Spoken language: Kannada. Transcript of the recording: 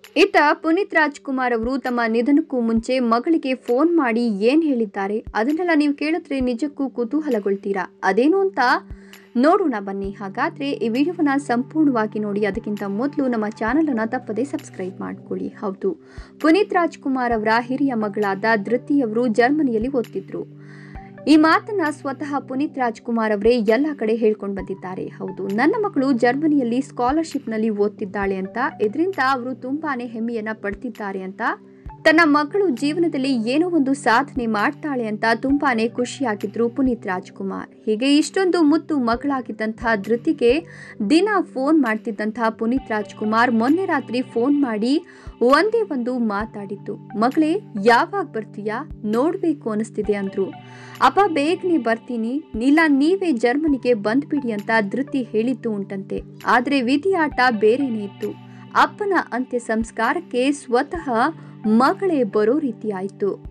ಇತ್ತ ಪುನೀತ್ ರಾಜ್ಕುಮಾರ್ ಅವರು ತಮ್ಮ ನಿಧನಕ್ಕೂ ಮುಂಚೆ ಮಗಳಿಗೆ ಫೋನ್ ಮಾಡಿ ಏನ್ ಹೇಳಿದ್ದಾರೆ ಅದನ್ನೆಲ್ಲ ನೀವು ಕೇಳಿದ್ರೆ ನಿಜಕ್ಕೂ ಕುತೂಹಲಗೊಳ್ತೀರಾ ಅದೇನು ಅಂತ ನೋಡೋಣ ಬನ್ನಿ ಹಾಗಾದ್ರೆ ಈ ವಿಡಿಯೋವನ್ನ ಸಂಪೂರ್ಣವಾಗಿ ನೋಡಿ ಅದಕ್ಕಿಂತ ಮೊದಲು ನಮ್ಮ ಚಾನೆಲ್ ಅನ್ನ ತಪ್ಪದೇ ಸಬ್ಸ್ಕ್ರೈಬ್ ಮಾಡ್ಕೊಳ್ಳಿ ಹೌದು ಪುನೀತ್ ರಾಜ್ಕುಮಾರ್ ಅವರ ಹಿರಿಯ ಮಗಳಾದ ಧೃತಿಯವರು ಜರ್ಮನಿಯಲ್ಲಿ ಓದ್ತಿದ್ರು ಈ ಮಾತನ್ನ ಸ್ವತಃ ಪುನೀತ್ ರಾಜ್ಕುಮಾರ್ ಅವರೇ ಎಲ್ಲ ಕಡೆ ಹೇಳ್ಕೊಂಡು ಬಂದಿದ್ದಾರೆ ಹೌದು ನನ್ನ ಮಗಳು ಜರ್ಮನಿಯಲ್ಲಿ ಸ್ಕಾಲರ್ಶಿಪ್ನಲ್ಲಿ ಓದ್ತಿದ್ದಾಳೆ ಅಂತ ಇದರಿಂದ ಅವರು ತುಂಬಾನೇ ಹೆಮ್ಮೆಯನ್ನ ಪಡ್ತಿದ್ದಾರೆ ಅಂತ ತನ್ನ ಮಗಳು ಜೀವನದಲ್ಲಿ ಏನೋ ಒಂದು ಸಾಧನೆ ಮಾಡ್ತಾಳೆ ಅಂತ ತುಂಬಾನೇ ಖುಷಿಯಾಗಿದ್ರು ಪುನೀತ್ ರಾಜ್ಕುಮಾರ್ ಹೀಗೆ ಇಷ್ಟೊಂದು ಮುತ್ತು ಮಗಳಾಗಿದ್ದಂತಹ ಧೃತಿಗೆ ದಿನ ಫೋನ್ ಮಾಡ್ತಿದ್ದಂತಹ ಪುನೀತ್ ರಾಜ್ಕುಮಾರ್ ಮೊನ್ನೆ ರಾತ್ರಿ ಫೋನ್ ಮಾಡಿ ಒಂದೇ ಒಂದು ಮಾತಾಡಿದ್ದು ಮಗಳೇ ಯಾವಾಗ ಬರ್ತೀಯಾ ನೋಡ್ಬೇಕು ಅನಿಸ್ತಿದೆ ಅಂದ್ರು ಅಪ್ಪ ಬೇಗನೆ ಬರ್ತೀನಿ ಇಲ್ಲ ನೀವೇ ಜರ್ಮನಿಗೆ ಬಂದ್ಬಿಡಿ ಅಂತ ಧೃತಿ ಹೇಳಿದ್ದು ಉಂಟಂತೆ ಆದ್ರೆ ವಿಧಿಯಾಟ ಬೇರೆನೇ ಇತ್ತು ಅಪ್ಪನ ಅಂತ್ಯ ಸಂಸ್ಕಾರಕ್ಕೆ ಸ್ವತಃ ಮಗಳೇ ಬರೋ ರೀತಿ ಆಯ್ತು